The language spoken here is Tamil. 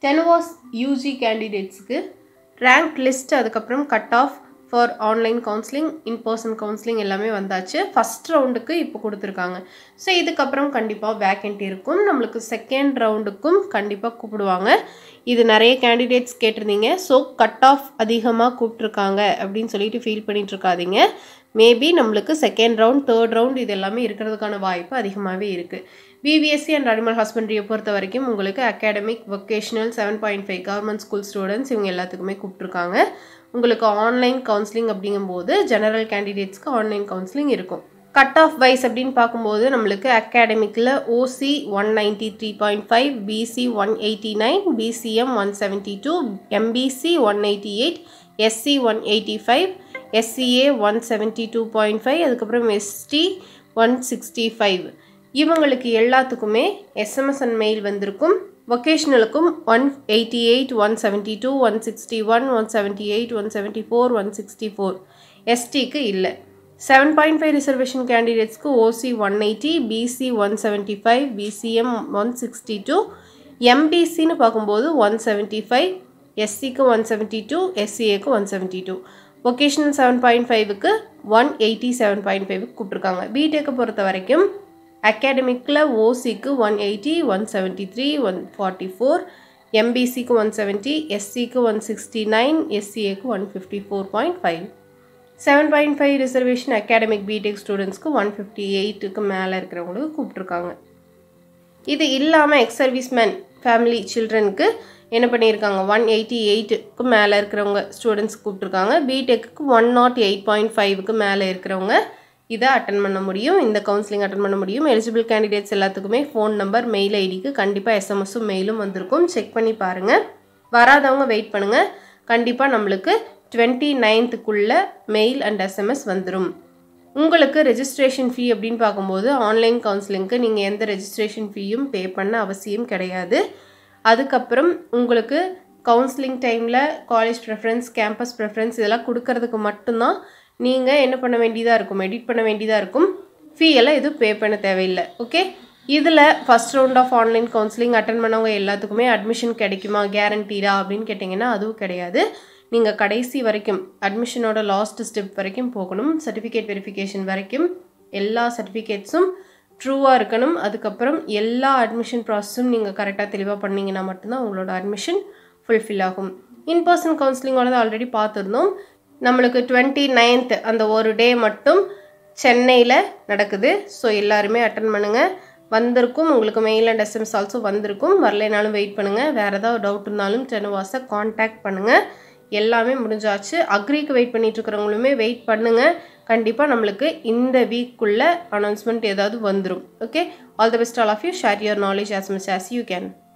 டெனுவாஸ் யூஜி கேண்டிடேட்ஸுக்கு ரேங்க் லிஸ்ட் அதுக்கப்புறம் cut off for online counselling in person counselling எல்லாமே வந்தாச்சு ஃபஸ்ட் ரவுண்டுக்கு இப்போ கொடுத்துருக்காங்க ஸோ இதுக்கப்புறம் கண்டிப்பாக வேக்கண்ட் இருக்கும் நம்மளுக்கு செகண்ட் ரவுண்டுக்கும் கண்டிப்பாக கூப்பிடுவாங்க இது நிறைய கேண்டிடேட்ஸ் கேட்டிருந்தீங்க ஸோ கட் ஆஃப் அதிகமாக கூப்பிட்ருக்காங்க அப்படின்னு சொல்லிட்டு ஃபீல் பண்ணிட்டு இருக்காதீங்க மேபி நம்மளுக்கு செகண்ட் ரவுண்ட் தேர்ட் ரவுண்ட் இது எல்லாமே இருக்கிறதுக்கான வாய்ப்பு அதிகமாகவே இருக்குது பிபிஎஸ்சி அண்ட் அனிமல் ஹஸ்பண்ட்ரியை பொறுத்த வரைக்கும் உங்களுக்கு academic vocational seven point five government school students இவங்க எல்லாத்துக்குமே கூப்பிட்ருக்காங்க உங்களுக்கு ஆன்லைன் கவுன்சிலிங் அப்படிங்கும்போது ஜெனரல் கேண்டிடேட்ஸ்க்கு ஆன்லைன் கவுன்சிலிங் இருக்கும் கட் ஆஃப் வைஸ் அப்படின்னு பார்க்கும்போது நம்மளுக்கு அகாடமிக்கில் OC one ninety three point five BC one eighty nine BCM one seventy two MBC one eighty eight SC one eighty five SCA one seventy two point five அதுக்கப்புறம் எஸ்டி ஒன் சிக்ஸ்டி ஃபைவ் இவங்களுக்கு எல்லாத்துக்குமே எஸ்எம்எஸ் அண்ட் மெயில் வந்திருக்கும் வொக்கேஷ்னலுக்கும் one eighty eight one seventy two one sixty one one seventy eight one seventy four one sixty four எஸ்டிக்கு இல்லை செவன் பாயிண்ட் ஃபைவ் ரிசர்வேஷன் கேண்டிடேட்ஸ்க்கு OC one eighty BC one seventy five BCM one sixty two எம்பிசின்னு பார்க்கும்போது ஒன் செவன்ட்டி ஃபைவ் எஸ்சிக்கு ஒன் செவன்ட்டி டூ எஸ்சிஏக்கு one seventy two vocational seven point ஃபைவுக்கு ஒன் எயிட்டி செவன் பாயிண்ட் ஃபைவுக்கு கூப்பிட்ருக்காங்க பிடெக்கை பொறுத்த வரைக்கும் அகாடமிக்கில் ஓசிக்கு one eighty one seventy three one forty four எம்பிசிக்கு ஒன் செவன்ட்டி எஸ்சிக்கு ஒன் சிக்ஸ்டி நைன் எஸ்சிஏக்கு one fifty four point five seven point five reservation academic BTech ஸ்டூடெண்ட்ஸ்க்கு ஒன் ஃபிஃப்டி எயிட்டுக்கு மேலே இருக்கிறவங்களுக்கு கூப்பிட்ருக்காங்க இது இல்லாமல் எக்ஸ் சர்வீஸ்மேன் ஃபேமிலி சில்ட்ரனுக்கு என்ன பண்ணியிருக்காங்க ஒன் எயிட்டி எயிட்டுக்கு மேலே இருக்கிறவங்க ஸ்டூடெண்ட்ஸ் கூப்பிட்ருக்காங்க பிடெக்கு ஒன் நாட் எயிட் பாயிண்ட் ஃபைவுக்கு மேலே இருக்கிறவங்க இதை அட்டன் பண்ண முடியும் இந்த கவுன்சிலிங் அட்டன் பண்ண முடியும் எலிஜிபிள் கேண்டிடேட்ஸ் எல்லாத்துக்குமே ஃபோன் நம்பர் மெயில் ஐடிக்கு கண்டிப்பாக எஸ்எம்எஸும் மெயிலும் வந்திருக்கும் செக் பண்ணி பாருங்கள் வராதவங்க வெயிட் பண்ணுங்கள் கண்டிப்பாக நம்மளுக்கு டுவெண்ட்டி நைன்த்துக்குள்ளே மெயில் அண்ட் எஸ்எம்எஸ் வந்துடும் உங்களுக்கு ரெஜிஸ்ட்ரேஷன் ஃபீ அப்படின்னு பார்க்கும்போது ஆன்லைன் கவுன்சிலிங்க்கு நீங்கள் எந்த ரெஜிஸ்ட்ரேஷன் ஃபீயும் பே பண்ண அவசியம் கிடையாது அதுக்கப்புறம் உங்களுக்கு கவுன்சிலிங் டைமில் காலேஜ் ப்ரெஃபரன்ஸ் கேம்பஸ் ப்ரெஃபரன்ஸ் இதெல்லாம் கொடுக்கறதுக்கு மட்டும்தான் நீங்கள் என்ன பண்ண வேண்டியதாக இருக்கும் எடிட் பண்ண வேண்டியதாக இருக்கும் ஃபீ எல்லாம் எதுவும் பே பண்ண தேவையில்லை ஓகே இதில் first round of online counselling attend பண்ணவங்க எல்லாத்துக்குமே அட்மிஷன் கிடைக்குமா கேரண்டீடா அப்படின்னு கேட்டிங்கன்னா அதுவும் கிடையாது நீங்கள் கடைசி வரைக்கும் அட்மிஷனோட லாஸ்ட் ஸ்டெப் வரைக்கும் போகணும் சர்டிஃபிகேட் வெரிஃபிகேஷன் வரைக்கும் எல்லா சர்டிஃபிகேட்ஸும் ட்ரூவாக இருக்கணும் அதுக்கப்புறம் எல்லா அட்மிஷன் ப்ராசஸும் நீங்கள் கரெக்டாக தெளிவாக பண்ணிங்கன்னா மட்டும்தான் உங்களோட அட்மிஷன் ஃபுல்ஃபில் ஆகும் இன் பர்சன் கவுன்சிலிங்கோட ஆல்ரெடி பார்த்துருந்தோம் நம்மளுக்கு டுவெண்ட்டி நைன்த் அந்த ஒரு டே மட்டும் சென்னையில் நடக்குது ஸோ எல்லாருமே அட்டன் பண்ணுங்கள் வந்திருக்கும் உங்களுக்கு மெயில் அண்ட் எஸ்எம்எஸ் ஆல்சோ வந்திருக்கும் வரலைனாலும் வெயிட் பண்ணுங்கள் வேறு ஏதாவது டவுட் இருந்தாலும் டெனுவாஸை காண்டாக்ட் பண்ணுங்கள் எல்லாமே முடிஞ்சாச்சு அக்ரிக்கு வெயிட் பண்ணிட்டு இருக்கிறவங்களுமே வெயிட் பண்ணுங்கள் கண்டிப்பாக நம்மளுக்கு இந்த வீக்குள்ளே அனௌன்ஸ்மெண்ட் ஏதாவது வந்துடும் okay all the best all of you share your knowledge as much as you can